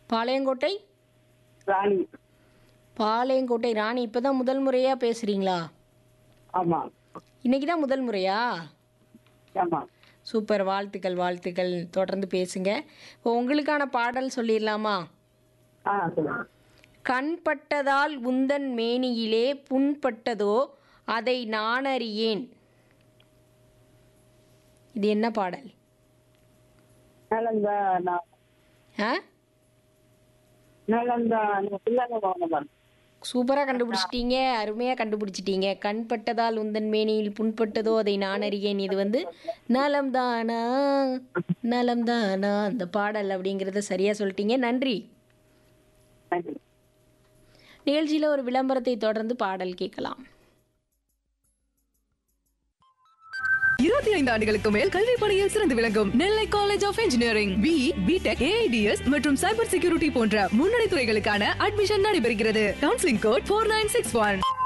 பாளையங்கோட்டை ராணி பாளையங்கோட்டை ராணி இப்போ தான் முதல் முறையாக பேசுகிறீங்களா ஆமா இன்னைக்கு தான் முதல் முறையா ஆமா சூப்பர் வாழ்த்துக்கள் வாழ்த்துக்கள் தொடர்ந்து பேசுங்க இப்போ உங்களுக்கான பாடல் சொல்லிடலாமா ஆ சொல்லுங்க கண்பட்டதால் உந்தன் மேனியிலே புண்பட்டதோ அதை நானறியேன் இது என்ன பாடல் நலந்தா நான் ஆ நலந்தா பிள்ளைங்க கவனம் சூப்பராக கண்டுபிடிச்சிட்டீங்க அருமையாக கண்டுபிடிச்சிட்டீங்க கண்பட்டதால் உந்தன் மேனியில் புண்பட்டதோ அதை நான் அறியேன் இது வந்து நலம்தானா நலம்தானா அந்த பாடல் அப்படிங்கிறத சரியாக சொல்லிட்டீங்க நன்றி நன்றி நிகழ்ச்சியில் ஒரு விளம்பரத்தை தொடர்ந்து பாடல் கேட்கலாம் இருபத்தி ஐந்து ஆண்டுகளுக்கு மேல் கல்வி பணியில் சிறந்து விளங்கும் Nellai college of engineering B B Tech A I D S மற்றும் சைபர் செக்யூரிட்டி போன்ற முன்னணி துறைகளுக்கான அட்மிஷன் நடைபெறுகிறது counselling code four nine six one